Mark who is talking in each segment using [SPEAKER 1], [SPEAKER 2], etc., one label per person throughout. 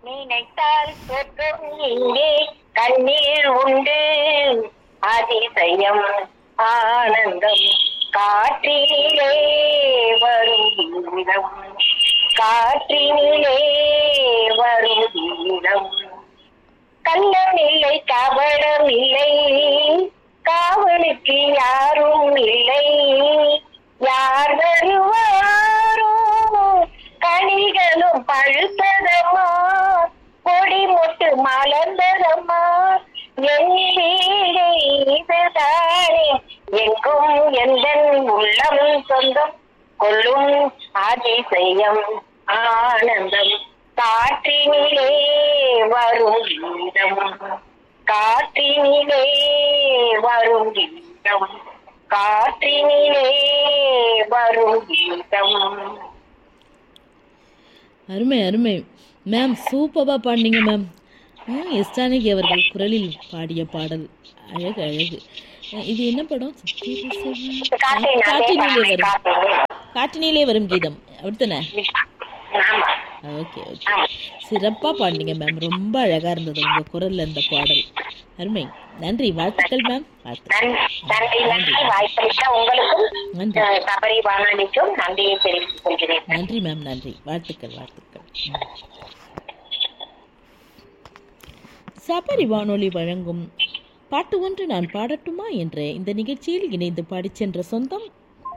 [SPEAKER 1] நினைத்தால் சொர்க்கம் இங்கே கண்ணீர் உண்டு அதிசயம் ஆனந்தம் காற்றினிலே வரும் கீதம் காற்றினிலே வரும் கீதம் கள்ளம் இல்லை கபடம் இல்லை காவலுக்கு யாரும் இல்லை யார் வருவாரோ கனிகளும் பழுத்ததம்மா கொடி மொட்டு மலர்ந்ததம்மா என் வீடு இதுதானே எங்கும் எந்த உள்ளம் சொந்தம் கொள்ளும் அதிசயம் ஆனந்தம் காற்றினிலே வரும் கீதம் காற்றினிலே வரும் கீதம் காற்றினிலே வரும் கீதம்
[SPEAKER 2] அருமை அருமை மேம் சூப்பராக பாடினீங்க மேம் எஸ் ஜானகி அவர்கள் குரலில் பாடிய பாடல் அழகு அழகு அஹ் இது என்ன படம்
[SPEAKER 1] காற்றினாலே
[SPEAKER 2] காற்றினிலே வரும்
[SPEAKER 1] காற்றினிலே
[SPEAKER 2] காற்றினிலே வரும் கீதம் அப்படித்தானே
[SPEAKER 1] ஆமா
[SPEAKER 2] ஓகே ஓகே சிறப்பாக பாடினீங்க மேம் ரொம்ப அழகாக இருந்தது உங்கள் குரலில் இந்த பாடல் அருமை நன்றி வாழ்த்துக்கள் மேம் வாழ்த்துக்கள்
[SPEAKER 1] நன்றி நன்றி நன்றி வாய்ப்பளித்த உங்களுக்கும்
[SPEAKER 2] நன்றி
[SPEAKER 1] அஹ், சபரி வானொலிக்கும் நன்றியை தெரிவித்துக் கொள்கிறேன்
[SPEAKER 2] நன்றி மேம் நன்றி வாழ்த்துக்கள் வாழ்த்துக்கள் ம். சபரி வானொலி வழங்கும் பாட்டு ஒன்று நான் பாடட்டுமா என்ற இந்த நிகழ்ச்சியில் இணைந்து பாடிச் சென்ற சொந்தம்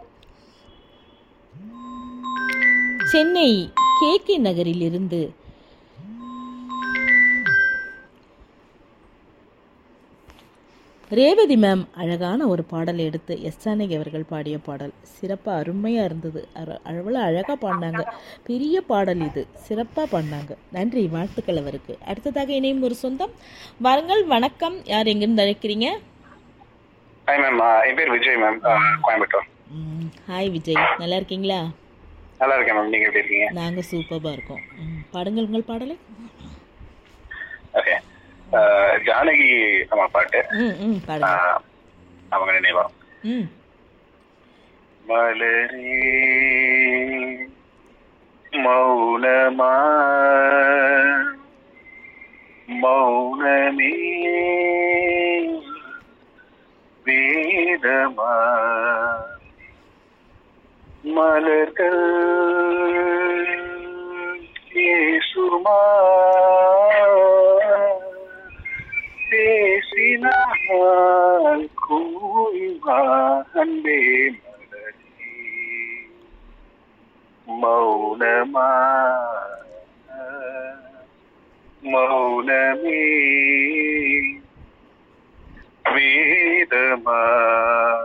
[SPEAKER 2] சென்னை கே கே நகரில் இருந்து ரேவதி மேம் அழகான ஒரு பாடல் எடுத்து எஸ் ஜானகி அவர்கள் பாடிய பாடல் சிறப்பாக அருமையாக இருந்தது அர- அவ்வளோ அழகாக பாடினாங்க பெரிய பாடல் இது சிறப்பாக பாடினாங்க நன்றி வாழ்த்துக்கள் அவருக்கு அடுத்ததாக இணையும் ஒரு சொந்தம் வாருங்கள் வணக்கம் யார் எங்கிருந்து அழைக்கிறீங்க
[SPEAKER 3] ஹாய் மேம் என் பேர் விஜய் மேம் கோயம்புத்தூர்
[SPEAKER 2] ம், ஹாய் விஜய் நல்லா இருக்கீங்களா
[SPEAKER 3] நல்லா இருக்கேன் மேம் நீங்க எப்படி இருக்கீங்க
[SPEAKER 2] நாங்கள் சூப்பராக இருக்கோம் ம், பாடுங்கள் உங்கள் பாடலை
[SPEAKER 3] ஓகே ஜானகி அம்மா பாட்டு
[SPEAKER 2] ம் ம் பாடுங்க
[SPEAKER 3] ஆஹ், அவங்க நினைவா
[SPEAKER 2] ம்
[SPEAKER 3] மலரே மௌனமா மௌனமே வேதமா மலர்கள் பேசுமா பேசினால் கூய்வா அன்பே மலரே மௌனமா மௌனமே வேதமா